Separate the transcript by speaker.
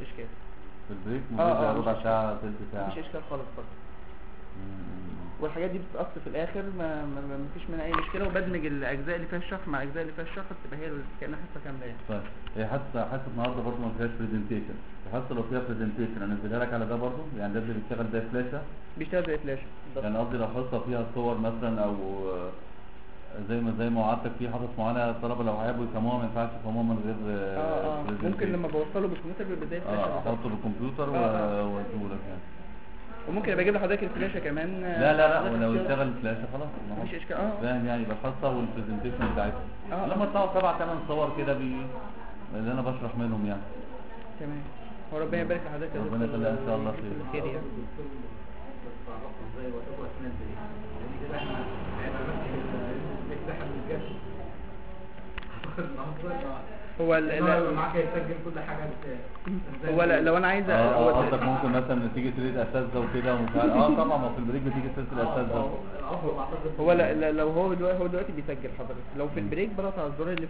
Speaker 1: اشكال
Speaker 2: في البريك
Speaker 1: آه،
Speaker 2: ممكن
Speaker 1: آه،
Speaker 2: زي
Speaker 1: مش
Speaker 2: ربع
Speaker 1: إشكال.
Speaker 2: ساعة تلت ساعة
Speaker 1: مفيش اشكال خالص برضه
Speaker 2: مم.
Speaker 1: والحاجات دي بتتقص في الاخر ما, ما, ما فيش منها اي مشكله وبدمج الاجزاء اللي فيها الشرح مع الاجزاء اللي فيها الشرح بتبقى هي ال- كانها حصه كامله يعني
Speaker 2: طيب هي حاسة حاسة النهاردة برضه ما فيهاش برزنتيشن حاسة لو فيها برزنتيشن انزلها لك على ده برضه يعني ده اللي بيشتغل زي فلاشة
Speaker 1: بيشتغل زي فلاش بالظبط.
Speaker 2: يعني قصدي لو حصة فيها صور مثلا او آه، زي ما زي ما وعدتك في حصص معينة الطلبة لو هيبقوا يفهموها ما ينفعش يفهموها من غير
Speaker 1: اه اه ممكن
Speaker 2: presentation.
Speaker 1: لما بوصله بالكمبيوتر بيبقى زي فلاشه
Speaker 2: اه
Speaker 1: بالظبط.
Speaker 2: احطه بالكمبيوتر
Speaker 1: آه، آه.
Speaker 2: واديهولك يعني
Speaker 1: وممكن ابقى اجيب لحضرتك الفلاشه كمان آه،
Speaker 2: لا لا لا
Speaker 1: حضرتك
Speaker 2: ولو
Speaker 1: تختار.
Speaker 2: اشتغل فلاشة خلاص ما هو
Speaker 1: مفيش اشكال اه
Speaker 2: فاهم يعني يبقى الحصة والبرزنتيشن بتاعتها
Speaker 1: آه.
Speaker 2: لما تطلعوا سبع ثمان صور كده بي اللي انا بشرح منهم يعني
Speaker 1: تمام هو ربنا يبارك لحضرتك يا
Speaker 2: ربنا
Speaker 1: دكتور،
Speaker 2: يخليها إن شاء الله
Speaker 1: ويجزيك
Speaker 2: خير.
Speaker 1: كل خير يعني
Speaker 3: تعرفوا ازاي وقتكم اثناء البريك لان كده احنا احنا بس الساحه من الجد
Speaker 1: هو ال- ال-
Speaker 3: معاك يسجل كل حاجه بت-
Speaker 1: هو لا- لو انا عايز
Speaker 2: اه
Speaker 1: هو
Speaker 2: آه، قصدك ممكن مثلا تيجي سيرة اساتذة وكده ومش عارف اه طبعا ما في البريك بتيجي سيرة الاساتذة
Speaker 3: الافضل اعتقد
Speaker 1: هو لا لا- لو هو دلوقتي هو دلوقتي بيسجل حضرتك لو في البريك بضغط على الزرار اللي